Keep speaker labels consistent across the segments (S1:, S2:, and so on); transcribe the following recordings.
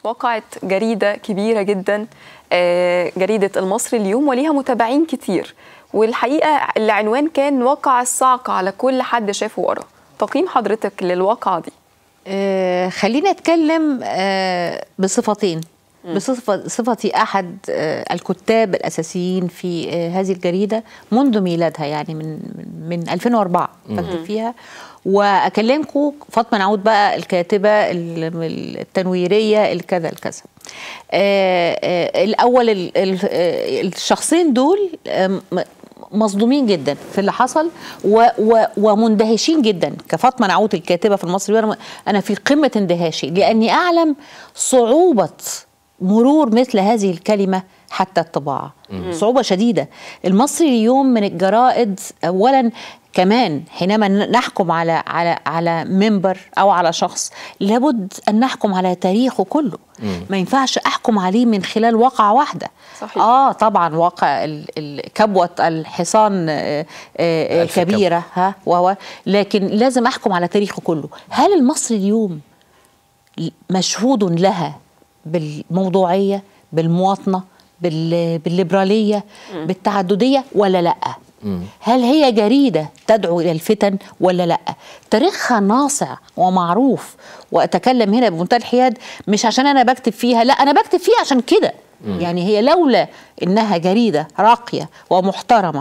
S1: وقعت جريدة كبيرة جدا آه، جريدة المصري اليوم وليها متابعين كتير والحقيقة العنوان كان وقع الصعقة على كل حد شافه ورا تقييم حضرتك للواقعة دي
S2: آه خلينا اتكلم آه بصفتين بصفة صفتي أحد آه الكتاب الأساسيين في آه هذه الجريدة منذ ميلادها يعني من من 2004 بكتب فيها وأكلمكم فاطمة نعود بقى الكاتبة ال- التنويرية الكذا الكذا آه آه الأول ال- ال- آه، الشخصين دول آه م- مصدومين جدا في اللي حصل و و ومندهشين جدا كفاطمه نعوت الكاتبه في المصري وانا انا في قمه اندهاشي لاني اعلم صعوبه مرور مثل هذه الكلمه حتى الطباعه صعوبه شديده المصري اليوم من الجرائد اولا كمان حينما نحكم على على على منبر او على شخص لابد ان نحكم على تاريخه كله ما ينفعش احكم عليه من خلال واقعه واحده
S1: صحيح.
S2: اه طبعا واقع ال- ال- كبوه الحصان آه، آه،
S3: ألف
S2: الكبيره ها وهو لكن لازم احكم على تاريخه كله هل المصري اليوم مشهود لها بالموضوعيه بالمواطنه بال- بالليبراليه بالتعدديه ولا لا هل هي جريده تدعو الى الفتن ولا لا تاريخها ناصع ومعروف واتكلم هنا بمنتهى الحياد مش عشان انا بكتب فيها لا انا بكتب فيها عشان كده يعني هي لولا انها جريده راقيه ومحترمه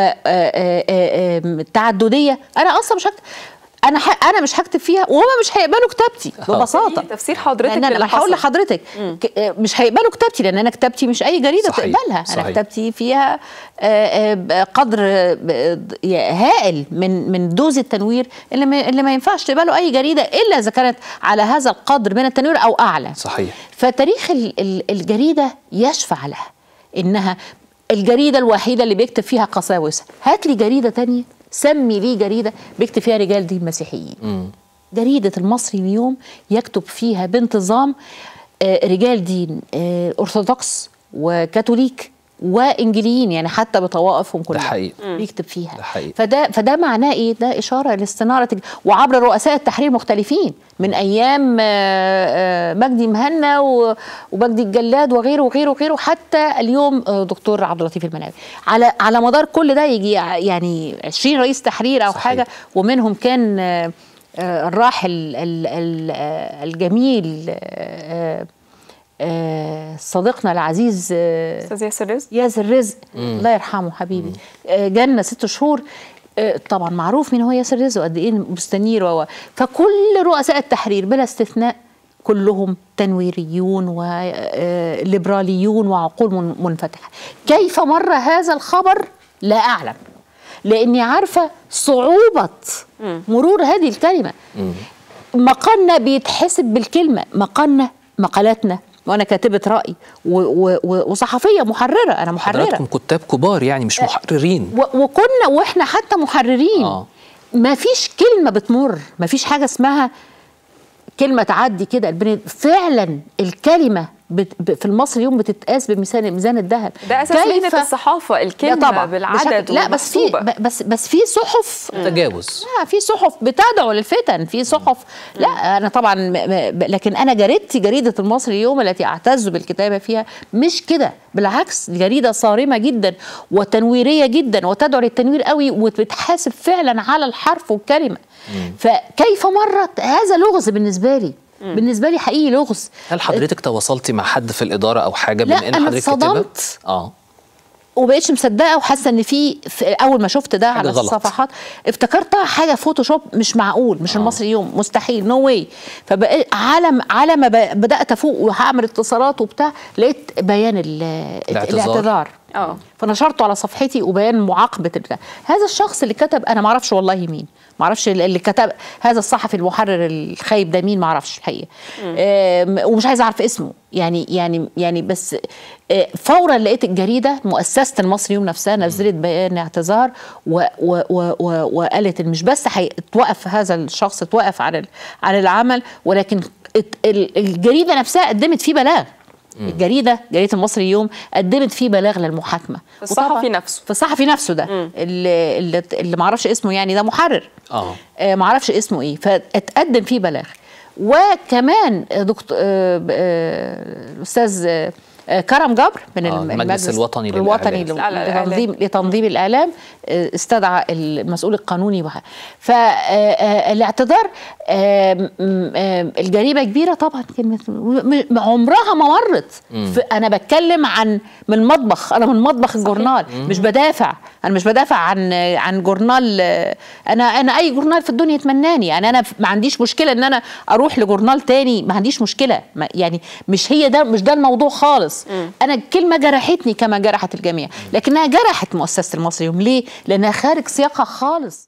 S2: وتعدديه انا اصلا مش هكتب انا ح... انا مش هكتب فيها وهما مش هيقبلوا كتابتي ببساطه
S1: تفسير حضرتك
S2: لان انا
S1: للي
S2: هقول
S1: حصل.
S2: لحضرتك ك- مش هيقبلوا كتابتي لان انا كتابتي مش اي جريده
S3: صحيح،
S2: تقبلها انا
S3: صحيح.
S2: كتابتي فيها آه، آه، قدر آه، هائل من من دوز التنوير اللي ما, اللي ما ينفعش تقبله اي جريده الا اذا كانت على هذا القدر من التنوير او اعلى
S3: صحيح
S2: فتاريخ ال- ال- الجريده يشفع لها انها الجريده الوحيده اللي بيكتب فيها قساوسه هات لي جريده تانية سمي لي جريده بيكتب فيها رجال دين مسيحيين جريده المصري اليوم يكتب فيها بانتظام آه، رجال دين آه، ارثوذكس وكاثوليك وانجليين يعني حتى بطوائفهم كلها
S3: حقيقي.
S2: بيكتب فيها
S3: ده حقيقي.
S2: فده فده معناه ايه ده اشاره لاستناره وعبر رؤساء التحرير مختلفين من ايام آه، آه، مجدي مهنا و- ومجدي الجلاد وغيره وغيره وغيره حتى اليوم آه، دكتور عبد اللطيف المناوي على على مدار كل ده يجي ع- يعني 20 رئيس تحرير او
S3: صحيح.
S2: حاجه ومنهم كان آه، آه، الراحل ال- ال- آه، الجميل آه، آه، صديقنا العزيز آه،
S1: استاذ ياسر رزق
S2: ياسر رزق الله يرحمه حبيبي آه، جالنا ست شهور آه، طبعا معروف مين هو ياسر رزق وقد ايه مستنير و فكل رؤساء التحرير بلا استثناء كلهم تنويريون وليبراليون وعقول من- منفتحه كيف مر هذا الخبر لا اعلم لاني عارفه صعوبه مرور هذه الكلمه مقالنا بيتحسب بالكلمه مقالنا مقالاتنا وانا كاتبه راي و- و- و- وصحفيه محرره انا محرره
S3: حضراتكم كتاب كبار يعني مش محررين
S2: و- وكنا واحنا حتى محررين
S3: آه.
S2: ما فيش كلمه بتمر ما فيش حاجه اسمها كلمه تعدي كده البني- فعلا الكلمه بت ب- في المصري اليوم بتتقاس بميزان ميزان الذهب
S1: ده اساس
S2: كيف-
S1: مهنه الصحافه
S2: لا
S1: الكلمه
S2: طبعا
S1: بالعدد
S2: بشكل- لا بس في
S1: والمحسوبة.
S2: ب- بس بس في صحف
S3: تجاوز
S2: لا في صحف بتدعو للفتن في صحف لا انا طبعا م- م- لكن انا جريدتي جريده المصري اليوم التي اعتز بالكتابه فيها مش كده بالعكس دي جريده صارمه جدا وتنويريه جدا وتدعو للتنوير قوي وبتحاسب فعلا على الحرف والكلمه فكيف مرت هذا لغز بالنسبه لي بالنسبه لي حقيقي لغز
S3: هل حضرتك تواصلتي مع حد في الاداره او حاجه
S2: لا،
S3: بما ان
S2: أنا
S3: حضرتك كاتبه
S2: اتصدمت.
S3: اه
S2: وبقيتش مصدقه وحاسه ان في في- اول ما شفت ده على
S3: غلط.
S2: الصفحات افتكرتها حاجه فوتوشوب مش معقول مش المصري اليوم مستحيل نو واي فبقى على على ما ب- بدات افوق وهعمل اتصالات وبتاع لقيت بيان ال-
S3: الاعتذار.
S2: الاعتذار
S1: اه
S2: فنشرته على صفحتي وبيان معاقبه البتاع هذا الشخص اللي كتب انا ما اعرفش والله مين ما اعرفش اللي كتب هذا الصحفي المحرر الخايب ده مين ما اعرفش الحقيقه آم، ومش عايزه اعرف اسمه يعني يعني يعني بس آه، فورا لقيت الجريده مؤسسه المصري يوم نفسها نزلت بيان اعتذار و و و و وقالت إن مش بس هيتوقف هذا الشخص توقف عن ال- عن العمل ولكن ات- ال- الجريده نفسها قدمت فيه بلاغ الجريده جريده المصري اليوم قدمت فيه بلاغ للمحاكمه
S1: الصحفي
S2: وطبعاً-
S1: نفسه.
S2: في الصحفي نفسه ده اللي اللي, اللي ما اعرفش اسمه يعني ده محرر
S3: اه
S2: آه ما اعرفش اسمه ايه فاتقدم فيه بلاغ وكمان دكتور الاستاذ آه، آه، كرم جبر من
S3: آه،
S2: الم-
S3: المجلس الوطني
S2: الوطني
S3: للإعلام.
S2: لتنظيم لتنظيم الاعلام آه، استدعى المسؤول القانوني وح- فالاعتذار الجريمه كبيره طبعا كلمه م- م- عمرها ما مرت ف- انا بتكلم عن من مطبخ انا من مطبخ الجورنال مش بدافع انا مش بدافع عن عن جورنال آه، انا انا اي جورنال في الدنيا يتمناني يعني انا ما عنديش مشكله ان انا اروح لجورنال تاني ما عنديش مشكله ما- يعني مش هي ده مش ده الموضوع خالص انا الكلمه جرحتني كما جرحت الجميع لكنها جرحت مؤسسه المصري يوم ليه لانها خارج سياقها خالص